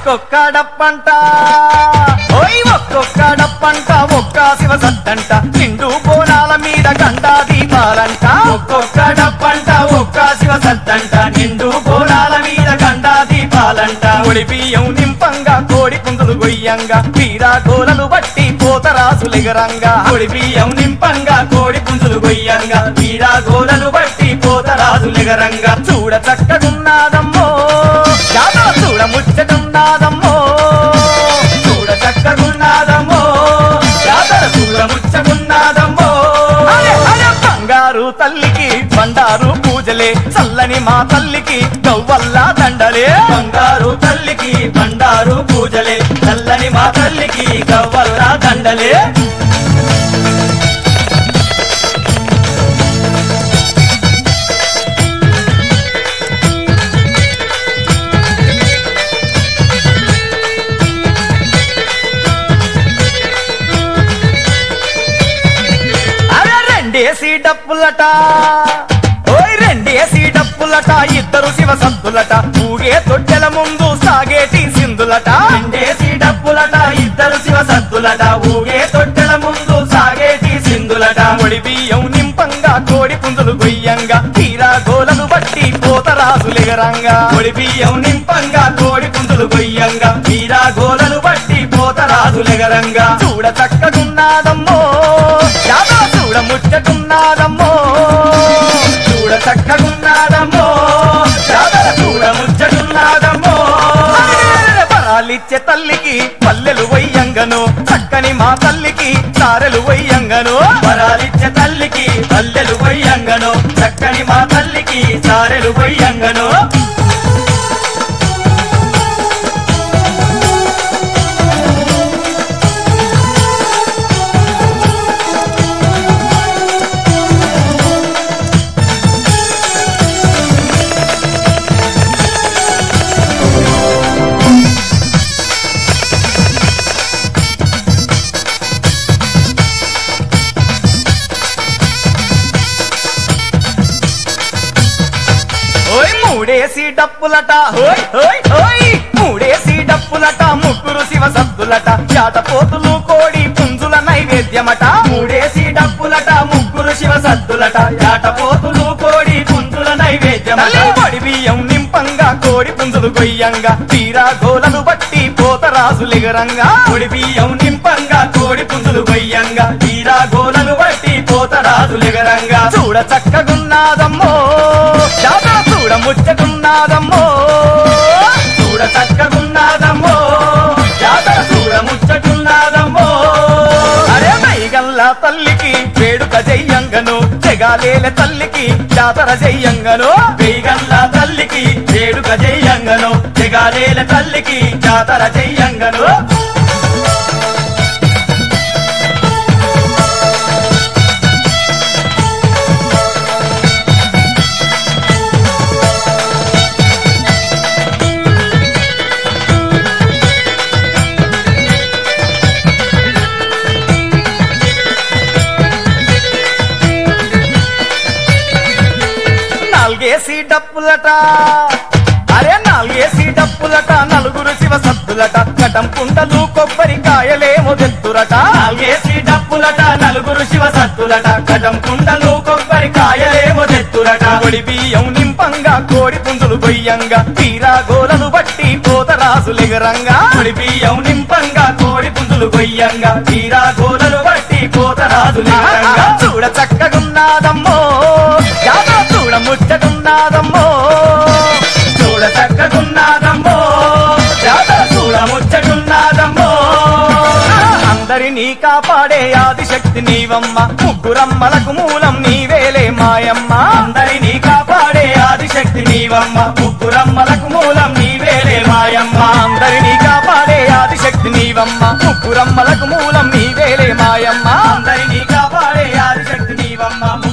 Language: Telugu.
ఒక్కొక్క డప్పంట ఓయ్ ఒక్కొక్క డప్పంట ఒక్క శివ సత్తంట నిండు బోనాల మీద గండా దీపాలంట ఒక్కొక్క డప్పంట ఒక్క శివ సత్తంట నిండు బోనాల మీద గండా దీపాలంట ఒడి బియ్యం నింపంగా కోడి పుందులు గొయ్యంగా వీరా గోలలు బట్టి పోతరాసులెగరంగా ఒడి బియ్యం నింపంగా కోడి పుంజులు గొయ్యంగా వీరా గోలలు బట్టి పోతరాజులెగరంగా చూడ చక్కగున్నాదమ్మో జాతర చూడ ముచ్చటున్నాదమ్మో చూడ చక్కగున్నాదమ్మో జాతర చూడ ముచ్చగున్నాదమ్మో అరే, అరే, బంగారు తల్లికి బండారు పూజలే చల్లని మా తల్లికి గవ్వల్లా దండలే బంగారు తల్లికి బండారు పూజలే చల్లని మా తల్లికి గవ్వల్లా దండలే అరే రెండేసి డప్పులట ఓయ్ రెండేసి డప్పులట ఇద్దరు శివ సత్తులట ఊగే తొట్టెల ముందు సాగేటి సింధులట రెండేసి డప్పులట ఇద్దరు శివ సత్తులట ఊగే తొట్టెల ముందు సాగేటి సింధులట ఒడి బియ్యం నింపంగా కోడి పుందులు గొయ్యంగా తీరా గోలను బట్టి పోతరాజులెగరంగా ఒడి బియ్యం నింపంగా కోడి పుందులు గొయ్యంగా తీరా గోలను బట్టి పోతరాజులెగరంగా చూడ చక్కగున్నాదమ్మో యాదవ చూడ ముచ్చటున్నాదమ్మో చూడ చక్కగున్నాదమ్మో యాదవ చూడ ముచ్చటున్నాదమ్మో వరాలిచ్చే తల్లికి పల్లెలు వయ్యంగను చక్కని మా తల్లికి చారెలు వయ్యంగను వరాలిచ్చే తల్లికి పల్లెలు వయ్యంగను చక్కని మా తల్లికి చారెలు వయ్యంగను ఓయ్ మూడేసి డప్పులట ఓయ్ ఓయ్ ఓయ్ మూడేసి డప్పులట ముగ్గురు శివ సద్దులట జాటపోతులు కోడి పుంజుల నైవేద్యమట మూడేసి డప్పులట ముగ్గురు శివ సద్దులట జాటపోతులు కోడి పుంజుల నైవేద్యమట పొడి బియ్యం నింపంగా కోడి పుంజులు గొయ్యంగా తీరా గోలలు బట్టి పోతరాజులిగరంగా పొడి బియ్యం నింపంగా కోడి పుంజులు గొయ్యంగా తీరా గోలలు బట్టి పోతరాజులిగరంగా చూడ చక్కగున్నాదమ్మో జాతర చూడ ముచ్చటున్నాదమ్మో చూడ చక్కగున్నాదమ్మో జాతర చూడ ముచ్చటున్నాదమ్మో అరే మైగల్ల తల్లికి వేడుక జయ్యంగను జగాలేల తల్లికి జాతర జయ్యంగను వేగల్ల తల్లికి వేడుక జయ్యంగను జగాలేల తల్లికి జాతర జయ్యంగను నాలుగేసి డప్పులట అరే నాలుగేసి డప్పులట నలుగురు శివ సత్తులట కటం కుండలు కొబ్బరికాయలేమో తెత్తురట నాలుగేసి డప్పులట నలుగురు శివ సత్తులట కటం కుండలు కొబ్బరికాయలేమో తెత్తురట కొడి బియ్యం నింపంగా కోడి పుంజులు గొయ్యంగా తీరా గోలలు బట్టి పోతరాజులెగరంగా కొడి బియ్యం నింపంగా కోడి పుంజులు గొయ్యంగా తీరా గోలలు బట్టి పోతరాజులెగరంగా చూడ చక్కగున్నాదమ్మో యాదవ చూడ ముచ్చటున్నాదమ్మో చూడ చక్కగున్నాదమ్మో జాతర చూడ ముచ్చటున్నాదమ్మో అందరినీ కాపాడే ఆదిశక్తి నీవమ్మ ముగ్గురమ్మలకు మూలం నీవేలే మాయమ్మ అందరినీ కాపాడే ఆదిశక్తి నీవమ్మ ముగ్గురమ్మలకు మూలం నీవేలే మాయమ్మ అందరినీ కాపాడే ఆదిశక్తి నీవమ్మ ముగ్గురమ్మలకు మూలం నీవేలే మాయమ్మ అందరినీ కాపాడే ఆదిశక్తి నీవమ్మ